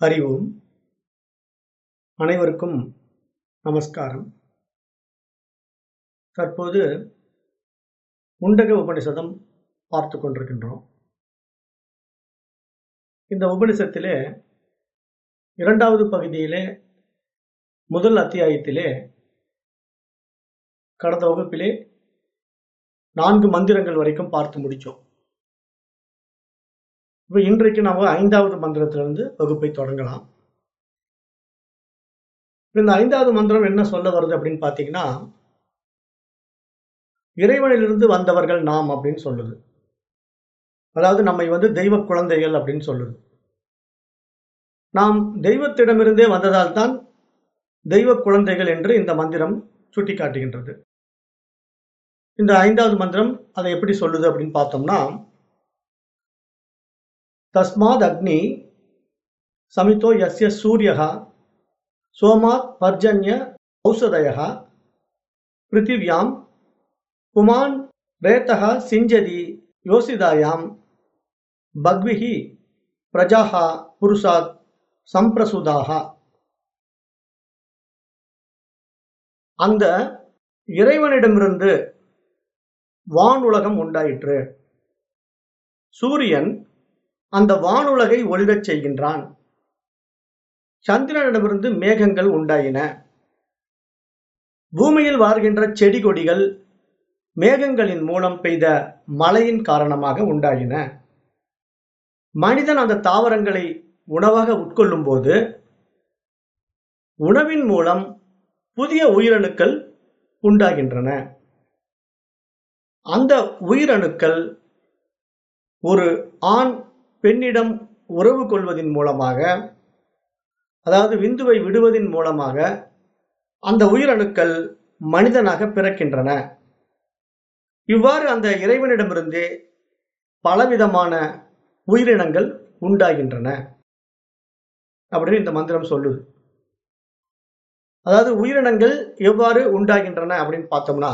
அறிவோம் அனைவருக்கும் நமஸ்காரம் தற்போது முண்டக உபனிஷதம் பார்த்து கொண்டிருக்கின்றோம் இந்த உபனிஷத்திலே இரண்டாவது பகுதியிலே முதல் அத்தியாயத்திலே கடந்த வகுப்பிலே நான்கு மந்திரங்கள் வரைக்கும் பார்த்து முடித்தோம் இப்போ இன்றைக்கு நாம் ஐந்தாவது மந்திரத்திலிருந்து வகுப்பை தொடங்கலாம் இந்த ஐந்தாவது மந்திரம் என்ன சொல்ல வருது அப்படின்னு பார்த்தீங்கன்னா இறைவனிலிருந்து வந்தவர்கள் நாம் அப்படின்னு சொல்லுது அதாவது நம்மை வந்து தெய்வ குழந்தைகள் அப்படின்னு சொல்லுது நாம் தெய்வத்திடமிருந்தே வந்ததால் தான் தெய்வ குழந்தைகள் என்று இந்த மந்திரம் சுட்டி காட்டுகின்றது இந்த ஐந்தாவது மந்திரம் அதை எப்படி சொல்லுது அப்படின்னு பார்த்தோம்னா தஸ்மாத் அக்னி சமிதோ யஸ்ய சூரியः சோமாத் பர்ஜன்ய ஔஷதயः பிருத்திவியாம் புமான் ரேத்தः சிஞ்சதி யோசிதாயாம் பக்விஹி பிரஜாः புருஷாத் சம்பிரசுதாக அந்த இறைவனிடமிருந்து வானுலகம் உண்டாயிற்று சூரியன் அந்த வானுலகை ஒளிரச் செய்கின்றான் சந்திரனிடமிருந்து மேகங்கள் உண்டாயின பூமியில் வாழ்கின்ற செடி கொடிகள் மேகங்களின் மூலம் பெய்த மழையின் காரணமாக உண்டாயின மனிதன் அந்த தாவரங்களை உணவாக உட்கொள்ளும் போது உணவின் மூலம் புதிய உயிரணுக்கள் உண்டாகின்றன அந்த உயிரணுக்கள் ஒரு ஆண் பெண்ணிடம் உறவு கொள்வதன் மூலமாக அதாவது விந்துவை விடுவதன் மூலமாக அந்த உயிரணுக்கள் மனிதனாக பிறக்கின்றன இவ்வாறு அந்த இறைவனிடமிருந்தே பலவிதமான உயிரினங்கள் உண்டாகின்றன அப்படின்னு இந்த மந்திரம் சொல்லுது அதாவது உயிரினங்கள் எவ்வாறு உண்டாகின்றன அப்படின்னு பார்த்தோம்னா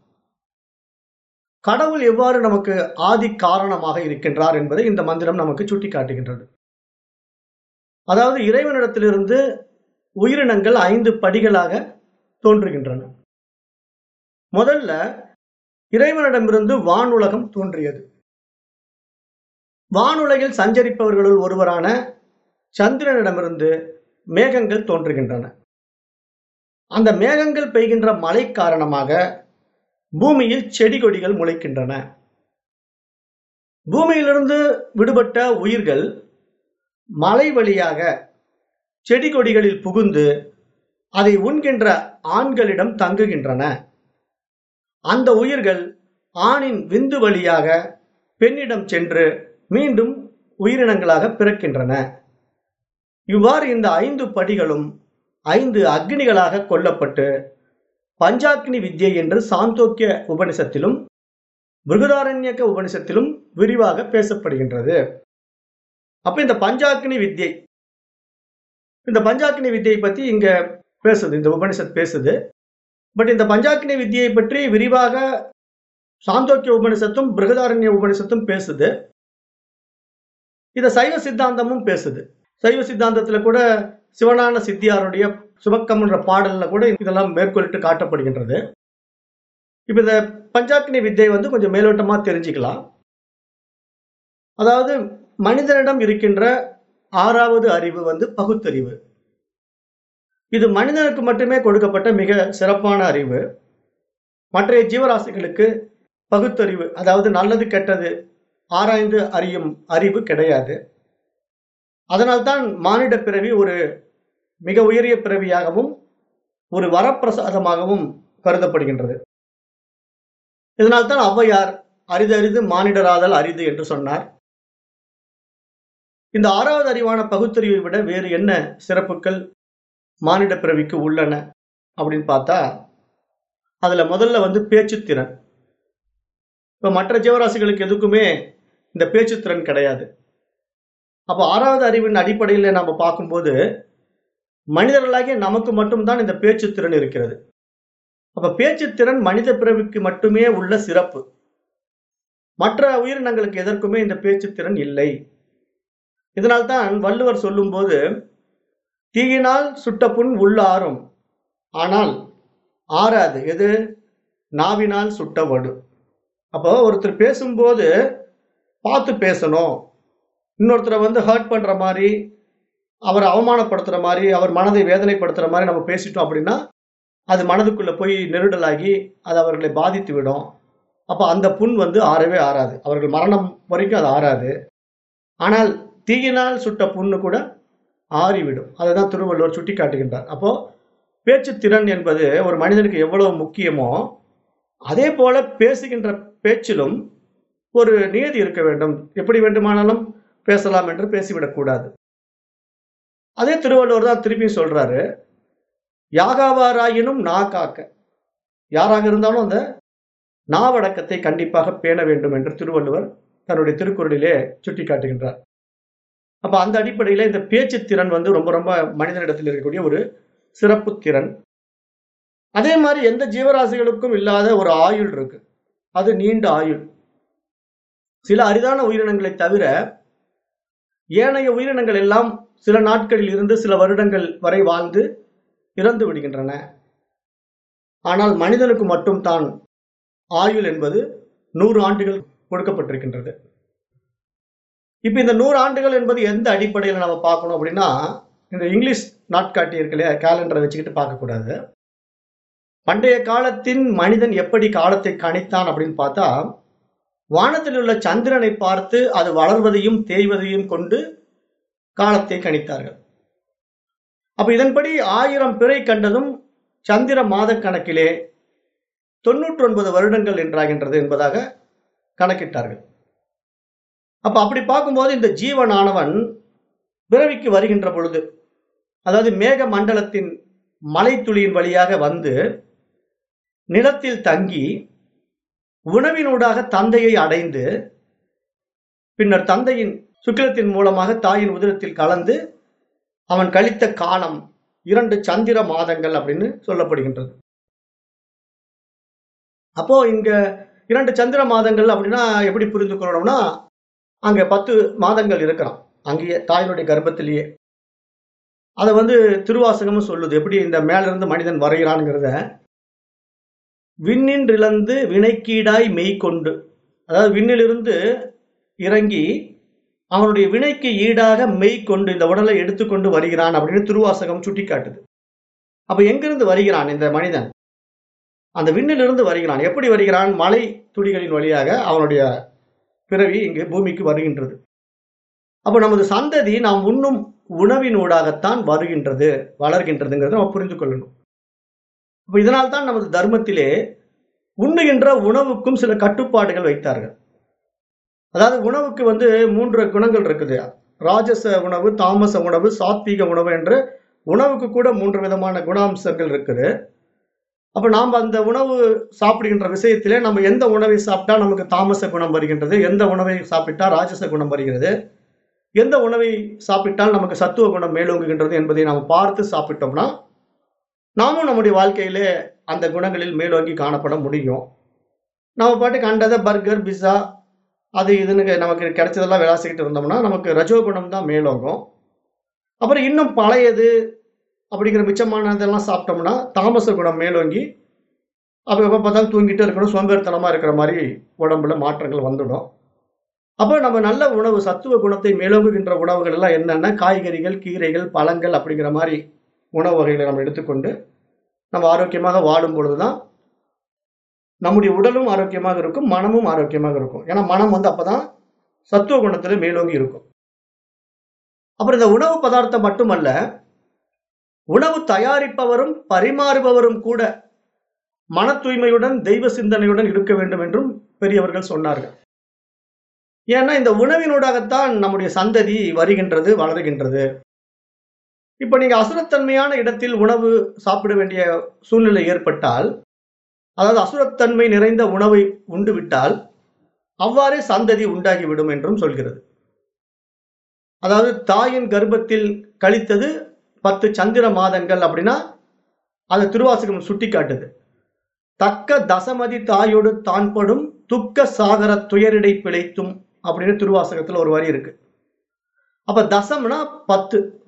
கடவுள் எவ்வாறு நமக்கு ஆதி காரணமாக இருக்கின்றார் என்பதை இந்த மந்திரம் நமக்கு சுட்டி காட்டுகின்றது அதாவது இறைவனிடத்திலிருந்து உயிரினங்கள் ஐந்து படிகளாக தோன்றுகின்றன முதல்ல இறைவனிடமிருந்து வானுலகம் தோன்றியது வானுலகில் சஞ்சரிப்பவர்களுள் ஒருவரான சந்திரனிடமிருந்து மேகங்கள் தோன்றுகின்றன அந்த மேகங்கள் பெய்கின்ற மழை காரணமாக பூமியில் செடி கொடிகள் முளைக்கின்றன பூமியிலிருந்து விடுபட்ட உயிர்கள் மலை வழியாக செடி கொடிகளில் புகுந்து அதை உண்கின்ற ஆண்களிடம் தங்குகின்றன அந்த உயிர்கள் ஆணின் விந்து வழியாக பெண்ணிடம் சென்று மீண்டும் உயிரினங்களாக பிறக்கின்றன இவ்வாறு இந்த ஐந்து படிகளும் ஐந்து அக்னிகளாக கொல்லப்பட்டு பஞ்சாக்னி வித்யை என்று சாந்தோக்கிய உபனிஷத்திலும் பிருகதாரண்யக்க உபனிஷத்திலும் விரிவாக பேசப்படுகின்றது அப்ப இந்த பஞ்சாக்னி வித்யை இந்த பஞ்சாக்னி வித்தியை பத்தி இங்க பேசுது இந்த உபனிஷத் பேசுது பட் இந்த பஞ்சாக்னி வித்தியை பற்றி விரிவாக சாந்தோக்கிய உபனிஷத்தும் பிருகதாரண்ய உபனிஷத்தும் பேசுது இத சைவ சித்தாந்தமும் பேசுது சைவ சித்தாந்தத்துல கூட சிவனான சித்தியாருடைய சுபக்கம் என்ற பாடல்ல கூட இதெல்லாம் மேற்கொள்ளிட்டு காட்டப்படுகின்றது இப்ப இந்த பஞ்சாக்னி வித்தை வந்து கொஞ்சம் மேலோட்டமா தெரிஞ்சுக்கலாம் அதாவது மனிதனிடம் இருக்கின்ற ஆறாவது அறிவு வந்து பகுத்தறிவு இது மனிதனுக்கு மட்டுமே கொடுக்கப்பட்ட மிக சிறப்பான அறிவு மற்றைய ஜீவராசிகளுக்கு பகுத்தறிவு அதாவது நல்லது கெட்டது ஆராய்ந்து அறியும் அறிவு கிடையாது அதனால்தான் மானிட பிறவி ஒரு மிக உயரிய பிறவியாகவும் ஒரு வரப்பிரசாதமாகவும் கருதப்படுகின்றது இதனால்தான் ஔவையார் அரிது அரிது மானிடராதல் அரிது என்று சொன்னார் இந்த ஆறாவது அறிவான பகுத்தறிவை விட வேறு என்ன சிறப்புகள் மானிட பிறவிக்கு உள்ளன அப்படின்னு பார்த்தா அதுல முதல்ல வந்து பேச்சுத்திறன் இப்ப மற்ற ஜீவராசிகளுக்கு எதுக்குமே இந்த பேச்சுத்திறன் கிடையாது அப்போ ஆறாவது அறிவின் அடிப்படையில் நம்ம பார்க்கும்போது மனிதர்களாகிய நமக்கு மட்டும்தான் இந்த பேச்சுத்திறன் இருக்கிறது அப்ப பேச்சுத்திறன் மனித பிறவிக்கு மட்டுமே உள்ள சிறப்பு மற்ற உயிரினங்களுக்கு எதற்குமே இந்த பேச்சுத்திறன் இல்லை இதனால்தான் வள்ளுவர் சொல்லும்போது தீயினால் சுட்ட புண் உள்ளாரும் ஆனால் ஆறாது எது நாவினால் சுட்ட வடு அப்போ ஒருத்தர் பேசும்போது பார்த்து பேசணும் இன்னொருத்தரை வந்து ஹர்ட் பண்ற மாதிரி அவரை அவமானப்படுத்துற மாதிரி அவர் மனதை வேதனைப்படுத்துற மாதிரி நம்ம பேசிட்டோம் அப்படின்னா அது மனதுக்குள்ள போய் நெருடலாகி அது அவர்களை பாதித்து விடும் அப்போ அந்த புண் வந்து ஆறவே ஆறாது அவர்கள் மரணம் வரைக்கும் அது ஆறாது ஆனால் தீயினால் சுட்ட புண்ணு கூட ஆறிவிடும் அதை தான் திருவள்ளுவர் சுட்டி காட்டுகின்றார் அப்போ பேச்சு திறன் என்பது ஒரு மனிதனுக்கு எவ்வளவு முக்கியமோ அதே போல பேசுகின்ற பேச்சிலும் ஒரு நியதி இருக்க வேண்டும் எப்படி வேண்டுமானாலும் பேசலாம் என்று பேசிவிடக்கூடாது அதே திருவள்ளுவர் தான் திருப்பியும் சொல்றாரு யாகாவாராயினும் நா காக்க யாராக இருந்தாலும் அந்த நாவடக்கத்தை கண்டிப்பாக பேண வேண்டும் என்று திருவள்ளுவர் தன்னுடைய திருக்குறளிலே சுட்டி காட்டுகின்றார் அப்ப அந்த அடிப்படையில இந்த பேச்சு திறன் வந்து ரொம்ப ரொம்ப மனிதனிடத்தில் இருக்கக்கூடிய ஒரு சிறப்பு திறன் அதே மாதிரி எந்த ஜீவராசிகளுக்கும் இல்லாத ஒரு ஆயுள் இருக்கு அது நீண்ட ஆயுள் சில அரிதான உயிரினங்களை தவிர ஏனைய உயிரினங்கள் எல்லாம் சில நாட்களில் இருந்து சில வருடங்கள் வரை வாழ்ந்து இறந்து விடுகின்றன ஆனால் மனிதனுக்கு மட்டும் தான் ஆயுள் என்பது நூறு ஆண்டுகள் கொடுக்கப்பட்டிருக்கின்றது இப்ப இந்த நூறு ஆண்டுகள் என்பது எந்த அடிப்படையில் நம்ம பார்க்கணும் அப்படின்னா இந்த இங்கிலீஷ் நாட்காட்டி இருக்கு இல்லையா கேலண்டரை வச்சுக்கிட்டு பார்க்கக்கூடாது பண்டைய காலத்தின் மனிதன் எப்படி காலத்தை கணித்தான் அப்படின்னு பார்த்தா வானத்தில் உள்ள சந்திரனை பார்த்து அது வளர்வதையும் தேய்வதையும் கொண்டு காலத்தை கணித்தார்கள் அப்ப இதன்படி ஆயிரம் பிறை கண்டதும் சந்திர மாத கணக்கிலே தொண்ணூற்றி ஒன்பது வருடங்கள் என்றாகின்றது என்பதாக கணக்கிட்டார்கள் அப்ப அப்படி பார்க்கும்போது இந்த ஜீவனானவன் பிறவிக்கு வருகின்ற பொழுது அதாவது மேக மண்டலத்தின் மலைத்துளியின் வழியாக வந்து நிலத்தில் தங்கி உணவினூடாக தந்தையை அடைந்து பின்னர் தந்தையின் சுக்கிலத்தின் மூலமாக தாயின் உதிரத்தில் கலந்து அவன் கழித்த காலம் இரண்டு சந்திர மாதங்கள் அப்படின்னு சொல்லப்படுகின்றது அப்போ இங்க இரண்டு சந்திர மாதங்கள் அப்படின்னா எப்படி புரிந்து கொள்ளணும்னா அங்க பத்து மாதங்கள் இருக்கிறான் அங்கேயே தாயினுடைய கர்ப்பத்திலேயே அதை வந்து திருவாசகமும் சொல்லுது எப்படி இந்த மேல இருந்து மனிதன் வரைகிறான்ங்கிறத விண்ணின்றிழந்து வினைக்கீடாய் மெய்கொண்டு அதாவது விண்ணிலிருந்து இறங்கி அவனுடைய வினைக்கு ஈடாக மெய் கொண்டு இந்த உடலை எடுத்துக்கொண்டு வருகிறான் அப்படின்னு திருவாசகம் சுட்டி காட்டுது அப்ப எங்கிருந்து வருகிறான் இந்த மனிதன் அந்த விண்ணிலிருந்து வருகிறான் எப்படி வருகிறான் மலை துளிகளின் வழியாக அவனுடைய பிறவி இங்கு பூமிக்கு வருகின்றது அப்ப நமது சந்ததி நாம் உண்ணும் உணவினூடாகத்தான் வருகின்றது வளர்கின்றதுங்கிறத நம்ம புரிந்து கொள்ளணும் அப்ப இதனால் தான் நமது தர்மத்திலே உண்ணுகின்ற உணவுக்கும் சில கட்டுப்பாடுகள் வைத்தார்கள் அதாவது உணவுக்கு வந்து மூன்று குணங்கள் இருக்குது ராஜச உணவு தாமச உணவு சாத்வீக உணவு என்று உணவுக்கு கூட மூன்று விதமான குணாம்சங்கள் இருக்குது அப்ப நாம் அந்த உணவு சாப்பிடுகின்ற விஷயத்திலே நம்ம எந்த உணவை சாப்பிட்டா நமக்கு தாமச குணம் வருகின்றது எந்த உணவை சாப்பிட்டா ராஜச குணம் வருகிறது எந்த உணவை சாப்பிட்டால் நமக்கு சத்துவ குணம் மேலோங்குகின்றது என்பதை நாம் பார்த்து சாப்பிட்டோம்னா நாமும் நம்முடைய வாழ்க்கையிலே அந்த குணங்களில் மேலோங்கி காணப்பட முடியும் நம்ம பாட்டு கண்டதை பர்கர் பிஸ்ஸா அது இதுன்னு நமக்கு கிடைச்சதெல்லாம் விளாசிக்கிட்டு இருந்தோம்னா நமக்கு ரஜோகுணம் தான் மேலோங்கும் அப்புறம் இன்னும் பழையது அப்படிங்கிற மிச்சமானதெல்லாம் சாப்பிட்டோம்னா தாமச குணம் மேலோங்கி அப்போ எப்போ பார்த்தாலும் தூங்கிட்டே இருக்கணும் சோம்பேறித்தனமாக இருக்கிற மாதிரி உடம்புல மாற்றங்கள் வந்துடும் அப்போ நம்ம நல்ல உணவு சத்துவ குணத்தை மேலோங்குகின்ற உணவுகள் எல்லாம் என்னென்ன காய்கறிகள் கீரைகள் பழங்கள் அப்படிங்கிற மாதிரி உணவு வகைகளை நம்ம எடுத்துக்கொண்டு நம்ம ஆரோக்கியமாக வாழும் பொழுது தான் நம்முடைய உடலும் ஆரோக்கியமாக இருக்கும் மனமும் ஆரோக்கியமாக இருக்கும் ஏன்னா மனம் வந்து அப்பதான் சத்துவ குணத்துல மேலோங்கி இருக்கும் அப்புறம் இந்த உணவு பதார்த்தம் மட்டுமல்ல உணவு தயாரிப்பவரும் பரிமாறுபவரும் கூட மன தூய்மையுடன் தெய்வ சிந்தனையுடன் இருக்க வேண்டும் என்றும் பெரியவர்கள் சொன்னார்கள் ஏன்னா இந்த உணவினூடாகத்தான் நம்முடைய சந்ததி வருகின்றது வளருகின்றது இப்ப நீங்க அசுரத்தன்மையான இடத்தில் உணவு சாப்பிட வேண்டிய சூழ்நிலை ஏற்பட்டால் அதாவது அசுரத்தன்மை நிறைந்த உணவை உண்டு விட்டால் அவ்வாறே சந்ததி உண்டாகிவிடும் என்றும் சொல்கிறது அதாவது தாயின் கர்ப்பத்தில் கழித்தது பத்து சந்திர மாதங்கள் அப்படின்னா அது திருவாசகம் சுட்டி காட்டுது தக்க தசமதி தாயோடு தான்படும் துக்க சாகர துயரிடை பிழைத்தும் அப்படின்னு திருவாசகத்துல ஒரு வரி இருக்கு அப்ப தசம்னா பத்து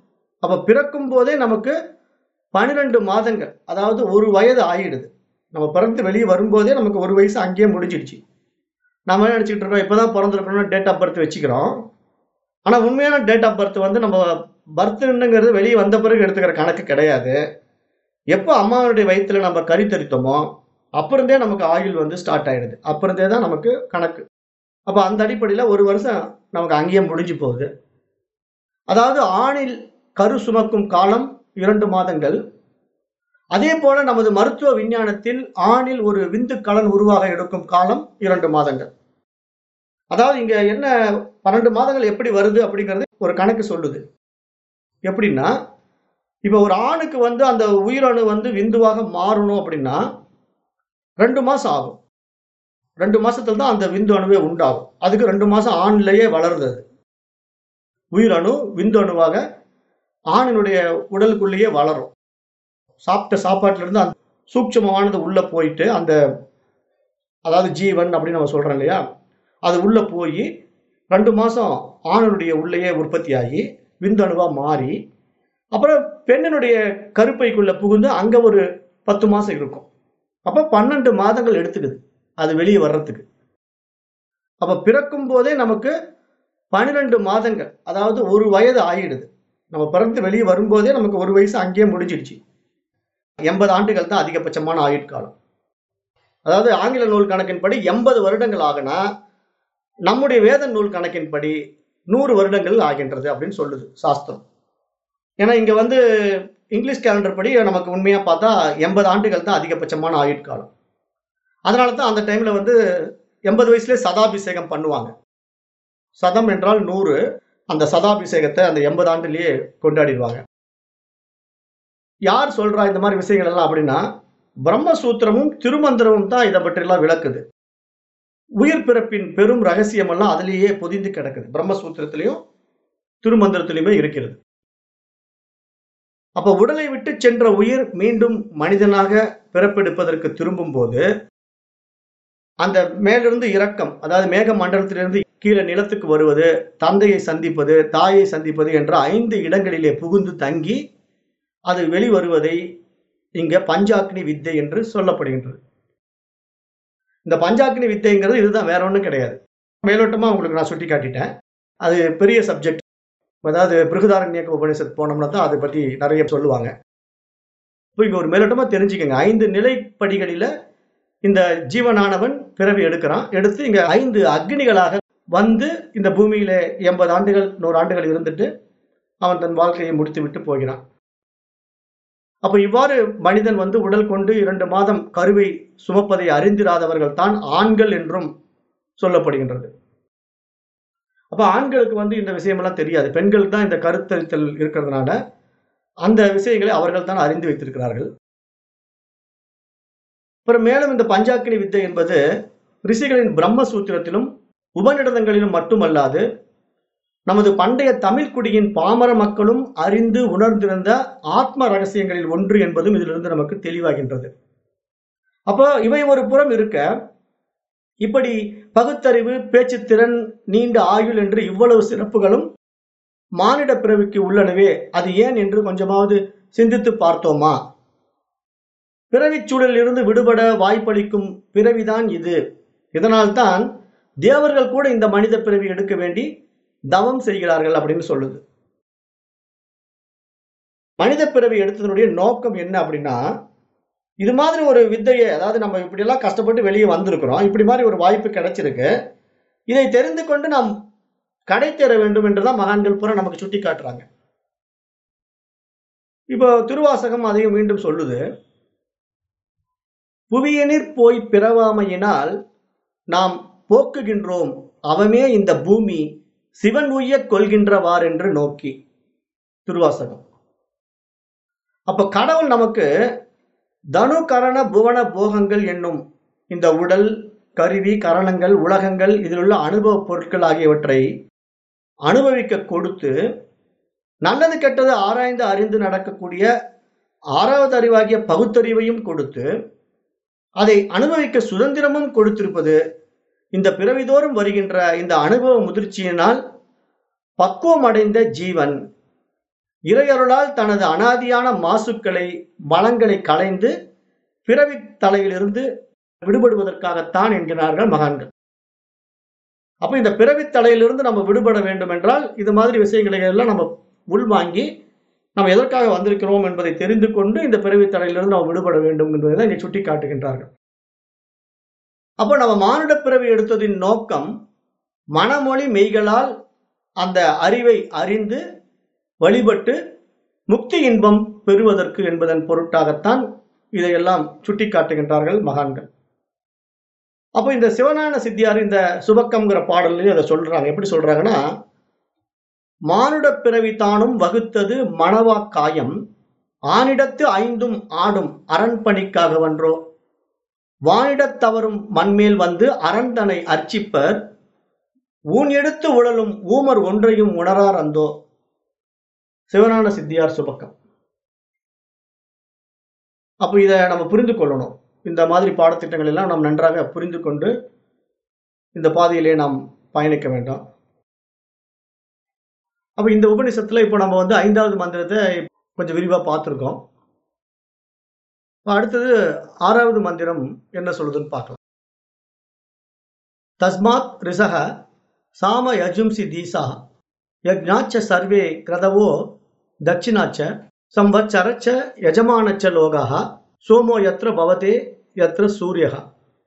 அப்ப பிறக்கும் போதே நமக்கு பன்னிரெண்டு மாதங்கள் அதாவது ஒரு வயது ஆயிடுது நம்ம பிறந்து வெளியே வரும்போதே நமக்கு ஒரு வயசு அங்கேயே முடிஞ்சிடுச்சு நம்ம என்ன நினச்சிக்கிட்டு இருக்கோம் இப்போதான் பிறந்திருக்கணும்னு டேட் ஆஃப் பர்த் வச்சுக்கிறோம் ஆனால் உண்மையான டேட் ஆஃப் பர்த் வந்து நம்ம பர்த்னுங்கிறது வெளியே வந்த பிறகு எடுத்துக்கிற கணக்கு கிடையாது எப்போ அம்மாவுடைய வயிற்றுல நம்ம கறித்தரித்தோமோ அப்பிருந்தே நமக்கு ஆயுள் வந்து ஸ்டார்ட் ஆயிடுது அப்பிருந்தே தான் நமக்கு கணக்கு அப்போ அந்த அடிப்படையில் ஒரு வருஷம் நமக்கு அங்கேயே முடிஞ்சு போகுது அதாவது ஆணில் கரு சுமக்கும் காலம் இரண்டு மாதங்கள் அதே போல நமது மருத்துவ விஞ்ஞானத்தில் ஆணில் ஒரு விந்து கலன் உருவாக எடுக்கும் காலம் இரண்டு மாதங்கள் அதாவது இங்க என்ன பன்னெண்டு மாதங்கள் எப்படி வருது அப்படிங்கிறது ஒரு கணக்கு சொல்லுது எப்படின்னா இப்ப ஒரு ஆணுக்கு வந்து அந்த உயிரணு வந்து விந்துவாக மாறணும் அப்படின்னா ரெண்டு மாசம் ஆகும் ரெண்டு மாசத்துல தான் அந்த விந்து அணுவே உண்டாகும் அதுக்கு ரெண்டு மாசம் ஆண்லயே வளருது அது உயிரணு விந்து அணுவாக ஆணினுடைய உடலுக்குள்ளேயே வளரும் சாப்பிட்ட சாப்பாட்டுல இருந்து அந்த சூட்சமமானது உள்ள போயிட்டு அந்த அதாவது ஜீவன் அப்படின்னு நம்ம சொல்றோம் இல்லையா அது உள்ள போய் ரெண்டு மாசம் ஆணனுடைய உள்ளேயே உற்பத்தி ஆகி விந்தணுவா மாறி அப்புறம் பெண்ணினுடைய கருப்பைக்குள்ள புகுந்து அங்க ஒரு பத்து மாசம் இருக்கும் அப்ப பன்னெண்டு மாதங்கள் எடுத்துக்குது அது வெளியே வர்றதுக்கு அப்ப பிறக்கும் போதே நமக்கு பன்னிரெண்டு மாதங்கள் அதாவது ஒரு வயது ஆயிடுது நம்ம பிறந்து வெளியே வரும்போதே நமக்கு ஒரு வயசு அங்கேயே முடிஞ்சிடுச்சு எண்பது ஆண்டுகள் தான் அதிகபட்சமான ஆயுட்காலம் அதாவது ஆங்கில நூல் கணக்கின்படி எண்பது வருடங்கள் ஆகுனா நம்முடைய வேத நூல் கணக்கின்படி நூறு வருடங்கள் ஆகின்றது அப்படின்னு சொல்லுது சாஸ்திரம் ஏன்னா இங்க வந்து இங்கிலீஷ் கேலண்டர் படி நமக்கு உண்மையா பார்த்தா எண்பது ஆண்டுகள் தான் அதிகபட்சமான ஆயுட்காலம் அதனால தான் அந்த டைம்ல வந்து எண்பது வயசுல சதாபிஷேகம் பண்ணுவாங்க சதம் என்றால் நூறு அந்த சதாபிஷேகத்தை அந்த எண்பது ஆண்டுலயே கொண்டாடிடுவாங்க யார் சொல்றா இந்த மாதிரி விஷயங்கள் எல்லாம் அப்படின்னா பிரம்மசூத்திரமும் திருமந்திரமும் தான் இதை பற்றியெல்லாம் விளக்குது உயிர் பிறப்பின் பெரும் ரகசியம் எல்லாம் அதிலேயே பொதிந்து கிடக்குது பிரம்மசூத்திரத்திலையும் திருமந்திரத்திலையுமே இருக்கிறது அப்ப உடலை விட்டு சென்ற உயிர் மீண்டும் மனிதனாக பிறப்பெடுப்பதற்கு திரும்பும் போது அந்த மேலிருந்து இறக்கம் அதாவது மேக மண்டலத்திலிருந்து கீழே நிலத்துக்கு வருவது தந்தையை சந்திப்பது தாயை சந்திப்பது என்ற ஐந்து இடங்களிலே புகுந்து தங்கி அது வெளிவருவதை இங்க பஞ்சாக்னி வித்தை என்று சொல்லப்படுகின்றது இந்த பஞ்சாக்னி வித்தைங்கிறது இதுதான் வேற ஒன்றும் கிடையாது மேலோட்டமா உங்களுக்கு நான் சுட்டி காட்டிட்டேன் அது பெரிய சப்ஜெக்ட் அதாவது பிருகுதாரண்யக்க உபநிஷத் போனோம்னா தான் அதை பத்தி நிறைய சொல்லுவாங்க இப்போ இங்க ஒரு மேலோட்டமா தெரிஞ்சுக்கங்க ஐந்து நிலைப்படிகளில இந்த ஜீவனானவன் பிறவி எடுக்கிறான் எடுத்து இங்க ஐந்து அக்னிகளாக வந்து இந்த பூமியில எண்பது ஆண்டுகள் நூறு ஆண்டுகள் இருந்துட்டு அவன் தன் வாழ்க்கையை முடித்து விட்டு போகிறான் அப்ப இவ்வாறு மனிதன் வந்து உடல் கொண்டு இரண்டு மாதம் கருவை சுமப்பதை அறிந்திராதவர்கள் தான் ஆண்கள் என்றும் சொல்லப்படுகின்றது அப்ப ஆண்களுக்கு வந்து இந்த விஷயமெல்லாம் தெரியாது பெண்களுக்கு தான் இந்த கருத்தரித்தல் இருக்கிறதுனால அந்த விஷயங்களை அவர்கள் தான் அறிந்து வைத்திருக்கிறார்கள் அப்புறம் மேலும் இந்த பஞ்சாக்கினி வித்தை என்பது ரிஷிகளின் பிரம்மசூத்திரத்திலும் உபநிடதங்களிலும் மட்டுமல்லாது நமது பண்டைய தமிழ்குடியின் பாமர மக்களும் அறிந்து உணர்ந்திருந்த ஆத்ம ரகசியங்களில் ஒன்று என்பதும் இதிலிருந்து நமக்கு தெளிவாகின்றது அப்போ இவை ஒரு புறம் இருக்க இப்படி பகுத்தறிவு பேச்சுத்திறன் நீண்ட ஆயுள் என்று இவ்வளவு சிறப்புகளும் மானிட பிறவிக்கு உள்ளனவே அது ஏன் என்று கொஞ்சமாவது சிந்தித்து பார்த்தோமா பிறவிச் சூழலில் இருந்து விடுபட வாய்ப்பளிக்கும் பிறவிதான் இது இதனால்தான் தேவர்கள் கூட இந்த மனித பிறவி எடுக்க வேண்டி தவம் செய்கிறார்கள் அப்படின்னு சொல்லுது மனித பிறவி எடுத்ததனுடைய நோக்கம் என்ன அப்படின்னா இது மாதிரி ஒரு வித்தையை அதாவது நம்ம இப்படியெல்லாம் கஷ்டப்பட்டு வெளியே வந்திருக்கிறோம் இப்படி மாதிரி ஒரு வாய்ப்பு கிடைச்சிருக்கு இதை தெரிந்து கொண்டு நாம் கடை தேர வேண்டும் என்றுதான் மகான்கள் புற நமக்கு சுட்டி காட்டுறாங்க இப்போ திருவாசகம் அதையும் மீண்டும் சொல்லுது புவியனிற் போய் பிறவாமையினால் நாம் போக்குகின்றோம் அவமே இந்த பூமி சிவன் உய்ய கொள்கின்றவார் என்று நோக்கி திருவாசகம் அப்ப கடவுள் நமக்கு தனு கரண புவன போகங்கள் என்னும் இந்த உடல் கருவி கரணங்கள் உலகங்கள் இதில் உள்ள அனுபவ பொருட்கள் ஆகியவற்றை அனுபவிக்க கொடுத்து நல்லது கெட்டது ஆராய்ந்து அறிந்து நடக்கக்கூடிய ஆறாவது அறிவாகிய பகுத்தறிவையும் கொடுத்து அதை அனுபவிக்க சுதந்திரமும் கொடுத்திருப்பது இந்த பிறவிதோறும் வருகின்ற இந்த அனுபவ முதிர்ச்சியினால் பக்குவம் அடைந்த ஜீவன் இறையருளால் தனது அனாதியான மாசுக்களை மலங்களை களைந்து பிறவி தலையிலிருந்து விடுபடுவதற்காகத்தான் என்கிறார்கள் மகான்கள் அப்ப இந்த பிறவி தலையிலிருந்து நம்ம விடுபட வேண்டும் என்றால் இது மாதிரி விஷயங்களை எல்லாம் நம்ம உள்வாங்கி நம்ம எதற்காக வந்திருக்கிறோம் என்பதை தெரிந்து கொண்டு இந்த பிறவி தலையிலிருந்து நம்ம விடுபட வேண்டும் என்பதை தான் இங்கே சுட்டி காட்டுகின்றார்கள் அப்போ நம்ம மானுட பிறவி எடுத்ததின் நோக்கம் மனமொழி மெய்களால் அந்த அறிவை அறிந்து வழிபட்டு முக்தி இன்பம் பெறுவதற்கு என்பதன் பொருட்டாகத்தான் இதையெல்லாம் சுட்டி காட்டுகின்றார்கள் மகான்கள் அப்போ இந்த சிவஞான சித்தியார் இந்த சுபக்கம்ங்கிற பாடல்லையும் அதை சொல்றாங்க எப்படி சொல்றாங்கன்னா மானுட பிறவி தானும் வகுத்தது மணவா காயம் ஆனிடத்து ஐந்தும் ஆடும் அரண்பணிக்காக வன்றோ வானிடத் தவறும் மண்மேல் வந்து அரண்தனை அர்ச்சிப்பர் ஊன் எடுத்து உழலும் ஊமர் ஒன்றையும் உணரார் அந்தோ சிவஞான சித்தியார் சுபக்கம் அப்போ இதை நம்ம புரிந்து கொள்ளணும் இந்த மாதிரி பாடத்திட்டங்கள் எல்லாம் நாம் நன்றாக புரிந்து கொண்டு இந்த பாதையிலே நாம் பயணிக்க வேண்டும் அப்ப இந்த உபநிஷத்துல இப்போ நம்ம வந்து ஐந்தாவது மந்திரத்தை கொஞ்சம் விரிவா பார்த்துருக்கோம் அடுத்தது ஆறாவது மந்திரம் என்ன சொல்லுதுன்னு பார்க்கலாம் தஸ்மாத் ரிசக சாம யஜும்சி தீசா யஜ்ஞாச்ச சர்வே கிரதவோ தட்சிணாச்ச சம்வத்சரச்ச யஜமானச்ச லோகா சோமோ யத்ர பவதே யத்ர சூரியகா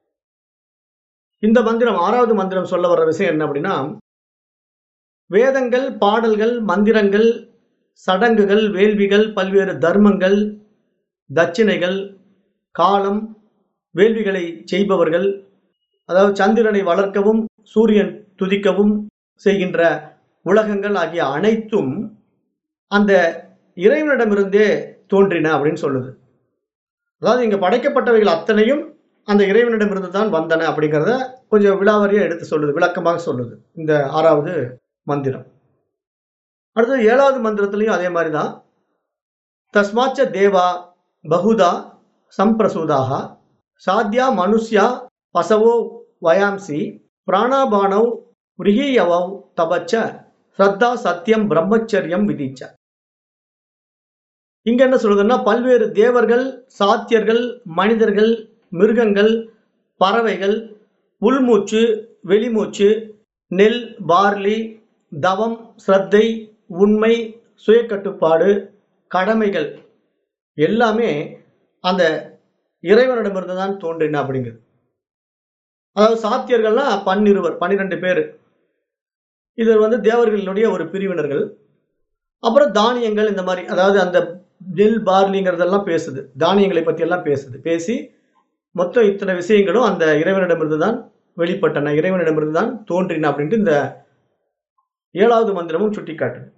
இந்த மந்திரம் ஆறாவது மந்திரம் சொல்ல வர்ற விஷயம் என்ன அப்படின்னா வேதங்கள் பாடல்கள் மந்திரங்கள் சடங்குகள் வேள்விகள் பல்வேறு தர்மங்கள் தட்சிணைகள் காலம் வேள்விகளை செய்பவர்கள் அதாவது சந்திரனை வளர்க்கவும் சூரியன் துதிக்கவும் செய்கின்ற உலகங்கள் ஆகிய அனைத்தும் அந்த இறைவனிடமிருந்தே தோன்றின அப்படின்னு சொல்லுது அதாவது இங்க படைக்கப்பட்டவைகள் அத்தனையும் அந்த இறைவனிடமிருந்து தான் வந்தன அப்படிங்கிறத கொஞ்சம் விலாவரியா எடுத்து சொல்லுது விளக்கமாக சொல்லுது இந்த ஆறாவது மந்திரம் அடுத்தது ஏழாவது மந்திரத்திலையும் அதே மாதிரி தான் தஸ்மாச்ச தேவா பகுதா சம்பிரசூதாக சாத்யா மனுஷ்யா பசவோ வயாம்சி பிராணாபானவ் விரீயவவ் தபச்ச ஸ்ரத்தா சத்தியம் பிரம்மச்சரியம் விதிச்ச இங்க என்ன சொல்லுதுன்னா பல்வேறு தேவர்கள் சாத்தியர்கள் மனிதர்கள் மிருகங்கள் பறவைகள் உள்மூச்சு வெளிமூச்சு நெல் பார்லி தவம் ஸ்ரத்தை உண்மை சுயக்கட்டுப்பாடு கடமைகள் எல்லாமே அந்த இறைவனிடமிருந்து தான் தோன்றின அப்படிங்குது அதாவது சாத்தியர்கள்லாம் பன்னிருவர் பன்னிரெண்டு பேர் இது வந்து தேவர்களுடைய ஒரு பிரிவினர்கள் அப்புறம் தானியங்கள் இந்த மாதிரி அதாவது அந்த நெல் பார்லிங்கிறதெல்லாம் பேசுது தானியங்களை பத்தி எல்லாம் பேசுது பேசி மொத்தம் இத்தனை விஷயங்களும் அந்த இறைவனிடமிருந்து தான் வெளிப்பட்டன இறைவனிடமிருந்து தான் தோன்றின அப்படின்ட்டு இந்த ஏழாவது மந்திரமும் சுட்டிக்காட்டுது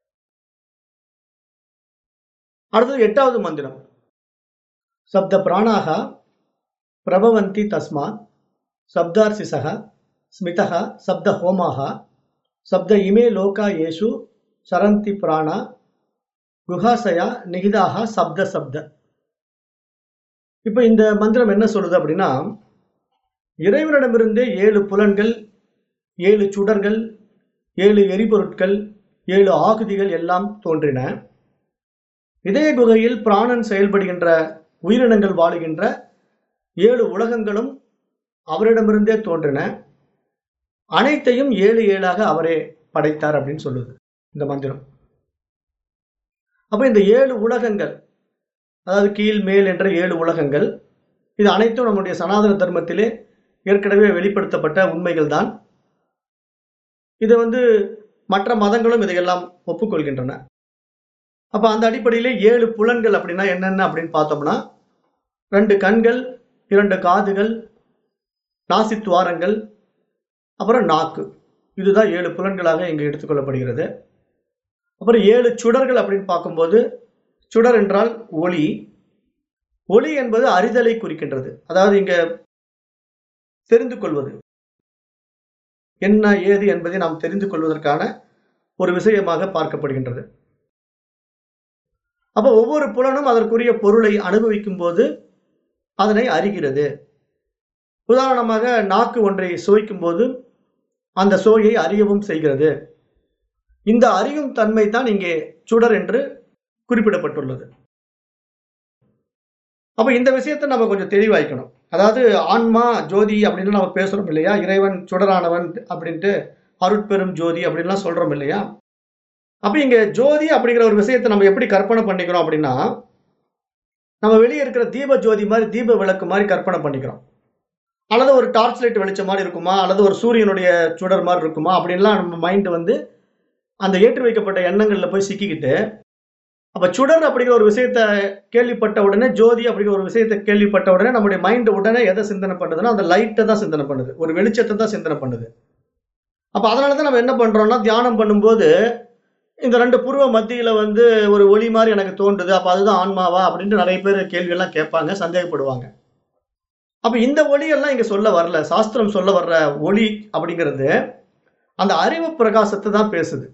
அடுத்தது எட்டாவது மந்திரம் சப்த பிராணாக பிரபவந்தி தஸ்மாத் சப்தார்சிசக ஸ்மிதக சப்த ஹோமாக சப்த இமே லோகா ஏஷு சரந்தி பிராணா குஹாசயா நிகிதாக சப்த சப்த இப்ப இந்த மந்திரம் என்ன சொல்லுது அப்படின்னா இறைவனிடமிருந்தே ஏழு புலன்கள் ஏழு சுடர்கள் ஏழு எரிபொருட்கள் ஏழு ஆகுதிகள் எல்லாம் தோன்றின இதய குகையில் பிராணன் செயல்படுகின்ற உயிரினங்கள் வாழுகின்ற ஏழு உலகங்களும் அவரிடமிருந்தே தோன்றின அனைத்தையும் ஏழு ஏழாக அவரே படைத்தார் அப்படின்னு சொல்லுது இந்த மந்திரம் அப்ப இந்த ஏழு உலகங்கள் அதாவது கீழ் மேல் என்ற ஏழு உலகங்கள் இது அனைத்தும் நம்முடைய சனாதன தர்மத்திலே ஏற்கனவே வெளிப்படுத்தப்பட்ட உண்மைகள் தான் இது வந்து மற்ற மதங்களும் இதையெல்லாம் ஒப்புக்கொள்கின்றன அப்ப அந்த அடிப்படையிலே ஏழு புலன்கள் அப்படின்னா என்னென்ன அப்படின்னு பார்த்தோம்னா ரெண்டு கண்கள் இரண்டு காதுகள் நாசித்துவாரங்கள் அப்புறம் நாக்கு இதுதான் ஏழு புலன்களாக இங்கு எடுத்துக்கொள்ளப்படுகிறது அப்புறம் ஏழு சுடர்கள் அப்படின்னு பார்க்கும்போது சுடர் என்றால் ஒளி ஒளி என்பது அறிதலை குறிக்கின்றது அதாவது இங்க தெரிந்து கொள்வது என்ன ஏது என்பதை நாம் தெரிந்து கொள்வதற்கான ஒரு விஷயமாக பார்க்கப்படுகின்றது அப்ப ஒவ்வொரு புலனும் அதற்குரிய பொருளை அனுபவிக்கும் போது அதனை அறிகிறது உதாரணமாக நாக்கு ஒன்றை சுவைக்கும் போது அந்த சுவையை அறியவும் செய்கிறது இந்த அறியும் தன்மை தான் இங்கே சுடர் என்று குறிப்பிடப்பட்டுள்ளது அப்ப இந்த விஷயத்தை நம்ம கொஞ்சம் தெளிவாய்க்கணும் அதாவது ஆன்மா ஜோதி அப்படின்னு நம்ம பேசுறோம் இல்லையா இறைவன் சுடரானவன் அப்படின்ட்டு அருட்பெரும் ஜோதி அப்படின்லாம் சொல்றோம் இல்லையா அப்ப இங்க ஜோதி அப்படிங்கிற ஒரு விஷயத்தை நம்ம எப்படி கற்பனை பண்ணிக்கிறோம் அப்படின்னா நம்ம வெளியே இருக்கிற தீப ஜோதி மாதிரி தீப விளக்கு மாதிரி கற்பனை பண்ணிக்கிறோம் அல்லது ஒரு டார்ச் லைட் வெளிச்சம் மாதிரி இருக்குமா அல்லது ஒரு சூரியனுடைய சுடர் மாதிரி இருக்குமா அப்படின்லாம் நம்ம மைண்ட் வந்து அந்த ஏற்றி வைக்கப்பட்ட எண்ணங்கள்ல போய் சிக்கிக்கிட்டு அப்ப சுடர் அப்படிங்கிற ஒரு விஷயத்த கேள்விப்பட்ட உடனே ஜோதி அப்படிங்கிற ஒரு விஷயத்த கேள்விப்பட்ட உடனே நம்முடைய மைண்ட் உடனே எதை சிந்தனை பண்ணுதுன்னா அந்த லைட்டை தான் சிந்தனை பண்ணுது ஒரு வெளிச்சத்தை தான் சிந்தனை பண்ணுது அப்ப அதனால தான் நம்ம என்ன பண்றோம்னா தியானம் பண்ணும்போது இந்த ரெண்டு புருவ மத்தியில வந்து ஒரு ஒளி மாதிரி எனக்கு தோன்றுது அப்ப அதுதான் ஆன்மாவா அப்படின்ட்டு நிறைய பேர் கேள்வி எல்லாம் கேட்பாங்க சந்தேகப்படுவாங்க அப்ப இந்த ஒளியெல்லாம் இங்க சொல்ல வரல சாஸ்திரம் சொல்ல வர்ற ஒளி அப்படிங்கிறது அந்த அறிவு பிரகாசத்தை தான் பேசுது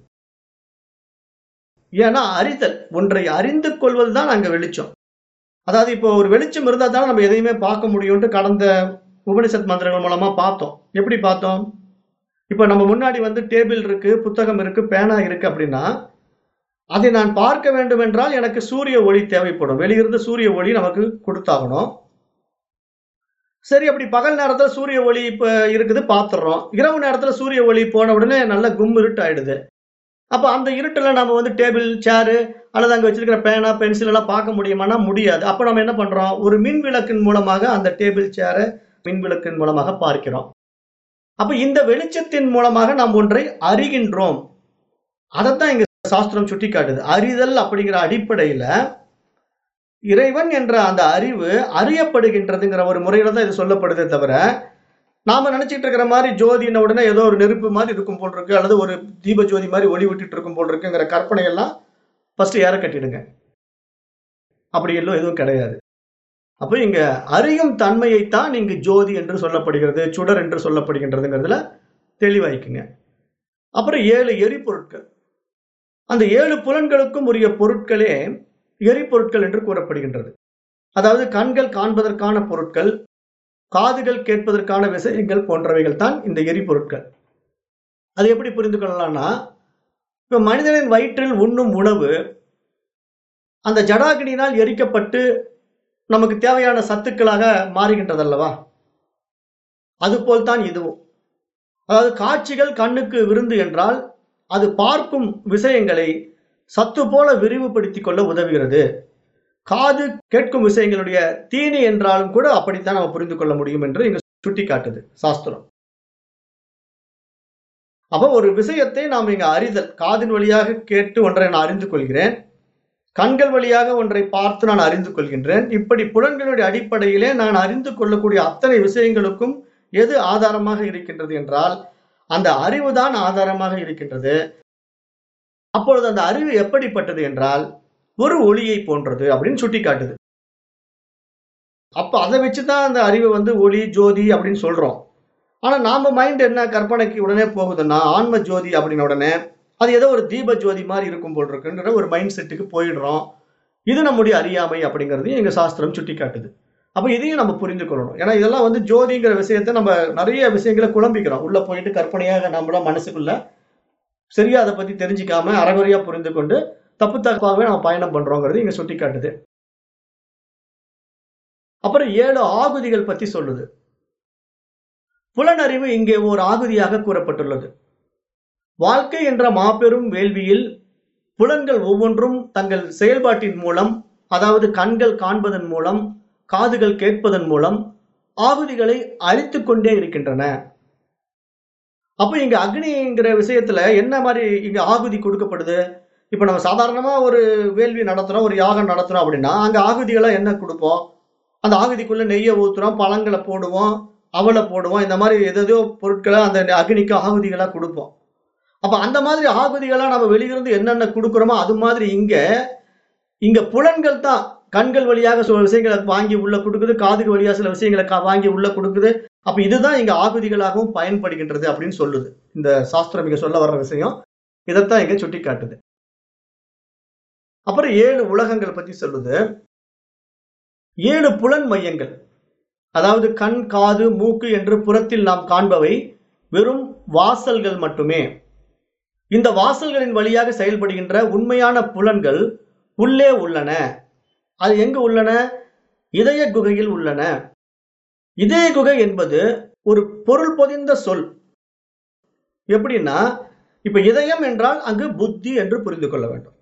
ஏன்னா அறிதல் ஒன்றை அறிந்து கொள்வது தான் அங்க வெளிச்சம் அதாவது இப்போ ஒரு வெளிச்சம் இருந்தா தான் நம்ம எதையுமே பார்க்க முடியும்ட்டு கடந்த உபனிஷத் மந்திரங்கள் மூலமா பார்த்தோம் எப்படி பார்த்தோம் இப்போ நம்ம முன்னாடி வந்து டேபிள் இருக்கு புத்தகம் இருக்கு பேனா இருக்கு அப்படின்னா அதை நான் பார்க்க வேண்டும் என்றால் எனக்கு சூரிய ஒளி தேவைப்படும் வெளியிருந்து சூரிய ஒளி நமக்கு கொடுத்தாகணும் சரி அப்படி பகல் நேரத்துல சூரிய ஒளி இப்ப இருக்குது பாத்துறோம் இரவு நேரத்துல சூரிய ஒளி போன உடனே நல்ல கும் இருட்டு ஆயிடுது அப்ப அந்த இருட்டுல நம்ம வந்து டேபிள் சேரு அல்லது அங்க வச்சிருக்கிற பேனா பென்சில் எல்லாம் பார்க்க முடியுமானா முடியாது அப்ப நம்ம என்ன பண்றோம் ஒரு மின் விளக்கின் மூலமாக அந்த டேபிள் சேரை மின் விளக்கின் மூலமாக பார்க்கிறோம் அப்ப இந்த வெளிச்சத்தின் மூலமாக நாம் ஒன்றை அறிகின்றோம் அதைத்தான் இங்க சாஸ்திரம் சுட்டி காட்டுது அறிதல் அப்படிங்கிற அடிப்படையில இறைவன் என்ற அந்த அறிவு அறியப்படுகின்றதுங்கிற ஒரு முறையில தான் இது சொல்லப்படுதே தவிர நாம நினைச்சிட்டு இருக்கிற மாதிரி ஜோதின உடனே ஏதோ ஒரு நெருப்பு மாதிரி இருக்கும் போல் இருக்கு அல்லது ஒரு தீப ஜோதி மாதிரி ஒளி விட்டுட்டு இருக்கும் போல் இருக்குங்கிற கற்பனை எல்லாம் ஃபர்ஸ்ட் ஏற கட்டிடுங்க அப்படி எல்லாம் எதுவும் கிடையாது அப்போ இங்க அறியும் தன்மையைத்தான் இங்கு ஜோதி என்று சொல்லப்படுகிறது சுடர் என்று சொல்லப்படுகின்றதுங்கிறதுல தெளிவாய்க்குங்க அப்புறம் ஏழு எரிபொருட்கள் அந்த ஏழு புலன்களுக்கும் உரிய பொருட்களே எரிபொருட்கள் என்று கூறப்படுகின்றது அதாவது கண்கள் காண்பதற்கான பொருட்கள் காதுகள் கேட்பதற்கான விஷயங்கள் போன்றவைகள் தான் இந்த எரிபொருட்கள் அது எப்படி புரிந்து கொள்ளலாம்னா இப்ப மனிதனின் வயிற்றில் உண்ணும் உணவு அந்த ஜடாகினியினால் எரிக்கப்பட்டு நமக்கு தேவையான சத்துக்களாக மாறுகின்றதல்லவா அதுபோல் தான் இதுவும் அதாவது காட்சிகள் கண்ணுக்கு விருந்து என்றால் அது பார்க்கும் விஷயங்களை சத்து போல விரிவுபடுத்திக் கொள்ள உதவுகிறது காது கேட்கும் விஷயங்களுடைய தீனி என்றாலும் கூட அப்படித்தான் நம்ம புரிந்து கொள்ள முடியும் என்று இங்க சுட்டி காட்டுது சாஸ்திரம் அப்ப ஒரு விஷயத்தை நாம் இங்க அறிதல் காதின் வழியாக கேட்டு ஒன்றை நான் அறிந்து கொள்கிறேன் கண்கள் வழியாக ஒன்றை பார்த்து நான் அறிந்து கொள்கின்றேன் இப்படி புலன்களுடைய அடிப்படையிலே நான் அறிந்து கொள்ளக்கூடிய அத்தனை விஷயங்களுக்கும் எது ஆதாரமாக இருக்கின்றது என்றால் அந்த அறிவு தான் ஆதாரமாக இருக்கின்றது அப்பொழுது அந்த அறிவு எப்படிப்பட்டது என்றால் ஒரு ஒளியை போன்றது அப்படின்னு சுட்டி காட்டுது அப்ப அதை வச்சுதான் அந்த அறிவை வந்து ஒளி ஜோதி அப்படின்னு சொல்றோம் ஆனா நாம மைண்ட் என்ன கற்பனைக்கு உடனே போகுதுன்னா ஆன்ம ஜோதி அப்படின்ன உடனே அது ஏதோ ஒரு தீப ஜோதி மாதிரி இருக்கும் போல் இருக்குன்ற ஒரு மைண்ட் செட்டுக்கு போயிடுறோம் இது நம்முடைய அறியாமை அப்படிங்கிறதையும் எங்க சாஸ்திரம் சுட்டி காட்டுது அப்ப இதையும் நம்ம புரிந்து கொள்ளணும் ஏன்னா இதெல்லாம் வந்து ஜோதிங்கிற விஷயத்த நம்ம நிறைய விஷயங்களை குழம்பிக்கிறோம் உள்ள போயிட்டு கற்பனையாக நம்மள மனசுக்குள்ள சரியா அதை பத்தி தெரிஞ்சுக்காம அறகுறையா புரிந்து கொண்டு தப்பு தப்பாகவே நம்ம பயணம் பண்றோங்கிறது இங்க சுட்டி காட்டுது அப்புறம் ஏழு ஆகுதிகள் பத்தி சொல்லுது புலனறிவு இங்கே ஓர் ஆகுதியாக கூறப்பட்டுள்ளது வாழ்க்கை என்ற மாபெரும் வேள்வியில் புலன்கள் ஒவ்வொன்றும் தங்கள் செயல்பாட்டின் மூலம் அதாவது கண்கள் காண்பதன் மூலம் காதுகள் கேட்பதன் மூலம் ஆகுதிகளை அழித்துக் கொண்டே இருக்கின்றன அப்ப இங்க அக்னிங்கிற விஷயத்துல என்ன மாதிரி இங்க ஆகுதி கொடுக்கப்படுது இப்ப நம்ம சாதாரணமா ஒரு வேள்வி நடத்துறோம் ஒரு யாகம் நடத்துறோம் அப்படின்னா அங்க ஆகுதிகளை என்ன கொடுப்போம் அந்த ஆகுதிக்குள்ள நெய்யை ஊத்துறோம் பழங்களை போடுவோம் அவலை போடுவோம் இந்த மாதிரி எதோ பொருட்களை அந்த அக்னிக்கு ஆகுதிகளா கொடுப்போம் அப்ப அந்த மாதிரி ஆகுதிகளா நம்ம வெளியிருந்து என்னென்ன கொடுக்குறோமோ அது மாதிரி இங்க இங்க புலன்கள் தான் கண்கள் வழியாக சில விஷயங்களை வாங்கி உள்ள கொடுக்குது காதுக்கு வழியா சில விஷயங்களை கா- வாங்கி உள்ள கொடுக்குது அப்ப இதுதான் இங்க ஆகுதிகளாகவும் பயன்படுகின்றது அப்படின்னு சொல்லுது இந்த சாஸ்திரம் இங்க சொல்ல வர்ற விஷயம் இதைத்தான் இங்க சுட்டி காட்டுது அப்புறம் ஏழு உலகங்கள் பத்தி சொல்லுது ஏழு புலன் மையங்கள் அதாவது கண் காது மூக்கு என்று புறத்தில் நாம் காண்பவை வெறும் வாசல்கள் மட்டுமே இந்த வாசல்களின் வழியாக செயல்படுகின்ற உண்மையான புலன்கள் உள்ளே உள்ளன அது எங்கு உள்ளன இதய குகையில் உள்ளன இதய குகை என்பது ஒரு பொருள் பொதிந்த சொல் எப்படின்னா இப்ப இதயம் என்றால் அங்கு புத்தி என்று புரிந்து கொள்ள வேண்டும்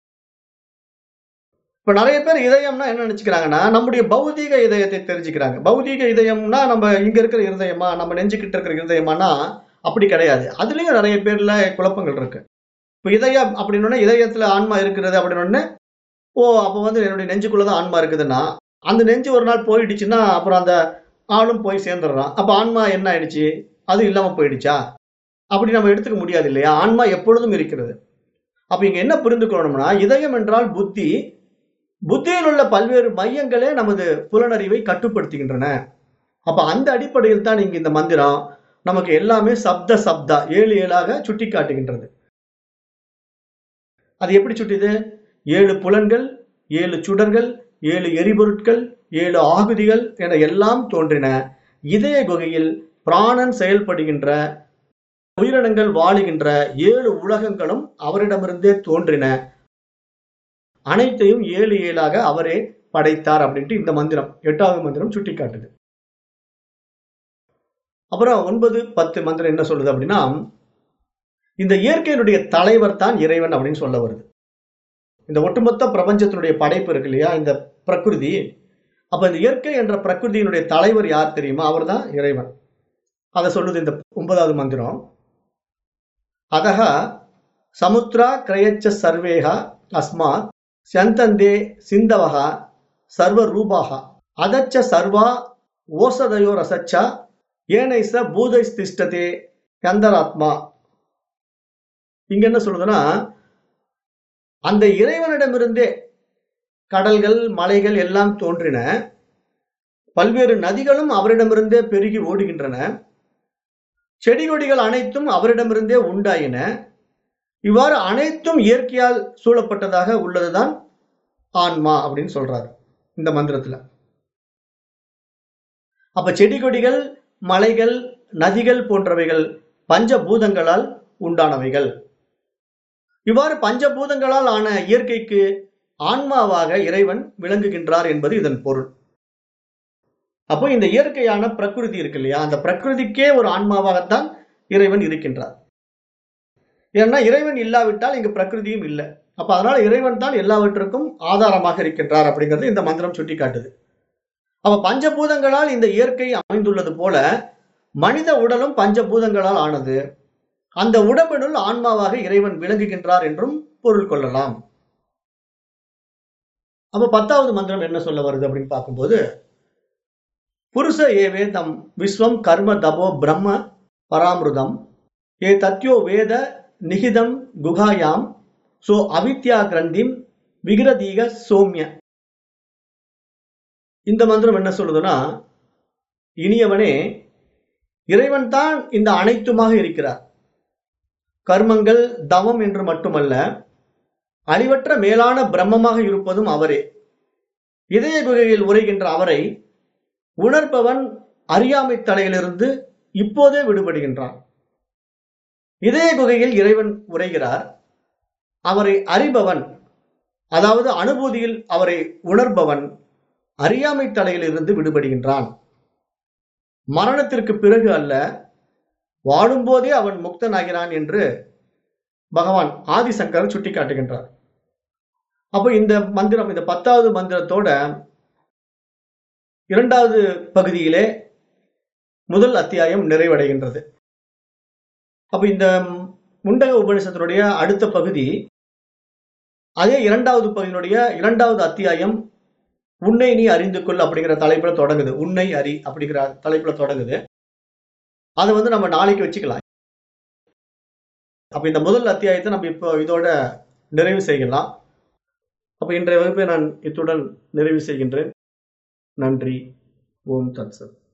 இப்ப நிறைய பேர் இதயம்னா என்ன நினைச்சுக்கிறாங்கன்னா நம்முடைய பௌதீக இதயத்தை தெரிஞ்சுக்கிறாங்க பௌதீக இதயம்னா நம்ம இங்க இருக்கிற இருதயமா நம்ம நெஞ்சுக்கிட்ட இருக்கிற இருதயமானா அப்படி கிடையாது அதுலயும் நிறைய பேர்ல குழப்பங்கள் இருக்கு இப்ப இதயம் அப்படின்னு இதயத்துல ஆன்மா இருக்கிறது அப்படின்னு ஓ அப்ப வந்து என்னுடைய நெஞ்சுக்குள்ளதான் ஆன்மா இருக்குதுன்னா அந்த நெஞ்சு ஒரு நாள் போயிடுச்சுன்னா அப்புறம் அந்த ஆளும் போய் சேர்ந்துடுறான் அப்ப ஆன்மா என்ன ஆயிடுச்சு அது இல்லாம போயிடுச்சா அப்படி நம்ம எடுத்துக்க முடியாது இல்லையா ஆன்மா எப்பொழுதும் இருக்கிறது அப்ப இங்க என்ன புரிந்து கொள்ளணும்னா இதயம் என்றால் புத்தி புத்தியில் உள்ள பல்வேறு மையங்களே நமது புலனறிவை கட்டுப்படுத்துகின்றன அப்ப அந்த அடிப்படையில் தான் இங்க இந்த மந்திரம் நமக்கு எல்லாமே சப்த சப்தா ஏழு ஏழாக சுட்டி காட்டுகின்றது அது எப்படி சுட்டிது ஏழு புலன்கள் ஏழு சுடர்கள் ஏழு எரிபொருட்கள் ஏழு ஆகுதிகள் என எல்லாம் தோன்றின இதய குகையில் பிராணன் செயல்படுகின்ற உயிரினங்கள் வாழுகின்ற ஏழு உலகங்களும் அவரிடமிருந்தே தோன்றின அனைத்தையும் ஏழு ஏழாக அவரே படைத்தார் அப்படின்ட்டு இந்த மந்திரம் எட்டாவது மந்திரம் சுட்டி காட்டுது அப்புறம் ஒன்பது பத்து மந்திரம் என்ன சொல்லுது அப்படின்னா இந்த இயற்கையினுடைய தலைவர் தான் இறைவன் அப்படின்னு சொல்ல வருது இந்த ஒட்டுமொத்த பிரபஞ்சத்தினுடைய படைப்பு இருக்கு இல்லையா இந்த பிரகிருதி அப்ப இந்த இயற்கை என்ற பிரகிருதியினுடைய தலைவர் யார் தெரியுமா அவர் தான் இறைவன் அதை சொல்லுது இந்த ஒன்பதாவது மந்திரம் அதக சமுத்ரா கிரயச்ச சர்வேகா அஸ்மாத் சந்தந்தே சிந்தவகா சர்வ ரூபாகா அதச்ச சர்வா ஓசதயோ ரசச்சா ஏனைச பூதைஸ்திஷ்டதே கந்தராத்மா இங்க என்ன சொல்லுதுன்னா அந்த இறைவனிடமிருந்தே கடல்கள் மலைகள் எல்லாம் தோன்றின பல்வேறு நதிகளும் அவரிடமிருந்தே பெருகி ஓடுகின்றன செடி கொடிகள் அனைத்தும் அவரிடமிருந்தே உண்டாயின இவ்வாறு அனைத்தும் இயற்கையால் சூழப்பட்டதாக உள்ளதுதான் ஆன்மா அப்படின்னு சொல்றாரு இந்த மந்திரத்துல அப்ப செடி கொடிகள் மலைகள் நதிகள் போன்றவைகள் பஞ்சபூதங்களால் உண்டானவைகள் இவ்வாறு பஞ்சபூதங்களால் ஆன இயற்கைக்கு ஆன்மாவாக இறைவன் விளங்குகின்றார் என்பது இதன் பொருள் அப்போ இந்த இயற்கையான பிரகிருதி இருக்கு இல்லையா அந்த பிரகிருதிக்கே ஒரு ஆன்மாவாகத்தான் இறைவன் இருக்கின்றார் ஏன்னா இறைவன் இல்லாவிட்டால் இங்கு பிரகிருதியும் இல்லை அப்ப அதனால இறைவன் தான் எல்லாவற்றுக்கும் ஆதாரமாக இருக்கின்றார் அப்படிங்கிறது இந்த மந்திரம் சுட்டி காட்டுது அப்ப பஞ்சபூதங்களால் இந்த இயற்கை அமைந்துள்ளது போல மனித உடலும் பஞ்சபூதங்களால் ஆனது அந்த உடம்பினுள் ஆன்மாவாக இறைவன் விளங்குகின்றார் என்றும் பொருள் கொள்ளலாம் அப்ப பத்தாவது மந்திரம் என்ன சொல்ல வருது அப்படின்னு பார்க்கும்போது புருஷ ஏவே தம் விஸ்வம் கர்ம தபோ பிரம்ம பராமிருதம் ஏ தத்யோ வேத நிகிதம் குகாயாம் சோ அவித்யா கிரந்திம் விகிரதீக சோம்ய இந்த மந்திரம் என்ன சொல்லுதுன்னா இனியவனே இறைவன் தான் இந்த அனைத்துமாக இருக்கிறார் கர்மங்கள் தவம் என்று மட்டுமல்ல அழிவற்ற மேலான பிரம்மமாக இருப்பதும் அவரே இதய குகையில் உரைகின்ற அவரை உணர்பவன் அறியாமை தலையிலிருந்து இப்போதே விடுபடுகின்றான் இதய குகையில் இறைவன் உரைகிறார் அவரை அறிபவன் அதாவது அனுபூதியில் அவரை உணர்பவன் அறியாமை தலையிலிருந்து விடுபடுகின்றான் மரணத்திற்கு பிறகு அல்ல வாழும்போதே அவன் முக்தனாகிறான் என்று பகவான் ஆதிசங்கர் சுட்டிக்காட்டுகின்றார் அப்போ இந்த மந்திரம் இந்த பத்தாவது மந்திரத்தோட இரண்டாவது பகுதியிலே முதல் அத்தியாயம் நிறைவடைகின்றது அப்ப இந்த முண்டக உபநிஷத்தினுடைய அடுத்த பகுதி அதே இரண்டாவது பகுதியினுடைய இரண்டாவது அத்தியாயம் உன்னை நீ அறிந்து கொள் அப்படிங்கிற தலைப்புல தொடங்குது உன்னை அறி அப்படிங்கிற தலைப்புல தொடங்குது அதை வந்து நம்ம நாளைக்கு வச்சுக்கலாம் அப்ப இந்த முதல் அத்தியாயத்தை நம்ம இப்போ இதோட நிறைவு செய்யலாம் அப்ப இன்றைய வகுப்பை நான் இத்துடன் நிறைவு செய்கின்றேன் நன்றி ஓம் தத்சத்